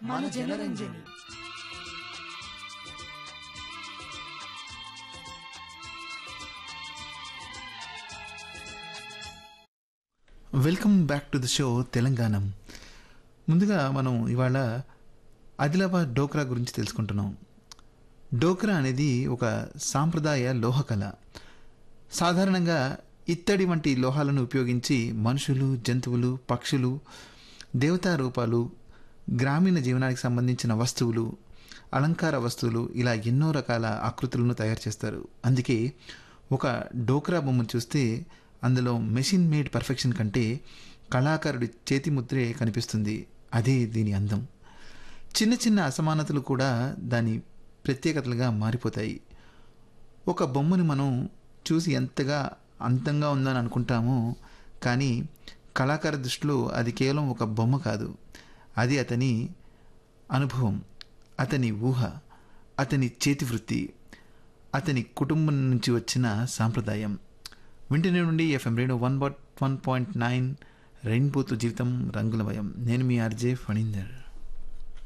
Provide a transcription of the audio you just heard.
మన Janaranjani welcome back to the show తెలంగాణం ముందుగా మనం ఇవాళ ఆదిలాబాద్ డోక్రా గురించి తెలుసుకుంటున్నాం డోక్రా అనేది ఒక సాంప్రదాయ లోహకళ సాధారణంగా ఇత్తడి వంటి లోహాలను ఉపయోగించి మనుషులు జంతువులు పక్షులు దేవతా రూపాలు గ్రామీణ జీవనానికి సంబంధించిన వస్తువులు అలంకార వస్తువులు ఇలా ఎన్నో రకాల ఆకృతులను తయారు చేస్తారు అందుకే ఒక డోక్రా బొమ్మను చూస్తే అందులో మెషిన్ మేడ్ పర్ఫెక్షన్ కంటే కళాకారుడి చేతి ముద్రే కనిపిస్తుంది అదే దీని అందం చిన్న చిన్న అసమానతలు కూడా దాని ప్రత్యేకతలుగా మారిపోతాయి ఒక బొమ్మని మనం చూసి ఎంతగా అందంగా ఉందని అనుకుంటామో కానీ కళాకార దృష్టిలో అది కేవలం ఒక బొమ్మ కాదు అది అతని అనుభవం అతని ఊహ అతని చేతి వృత్తి అతని కుటుంబం నుంచి వచ్చిన సాంప్రదాయం వింటనే నుండి ఎఫ్ఎం రేడియో వన్ బాట్ వన్ పాయింట్ నైన్ రెయిన్బోతో జీవితం రంగులమయం నేను మీ ఆర్జే ఫణీందర్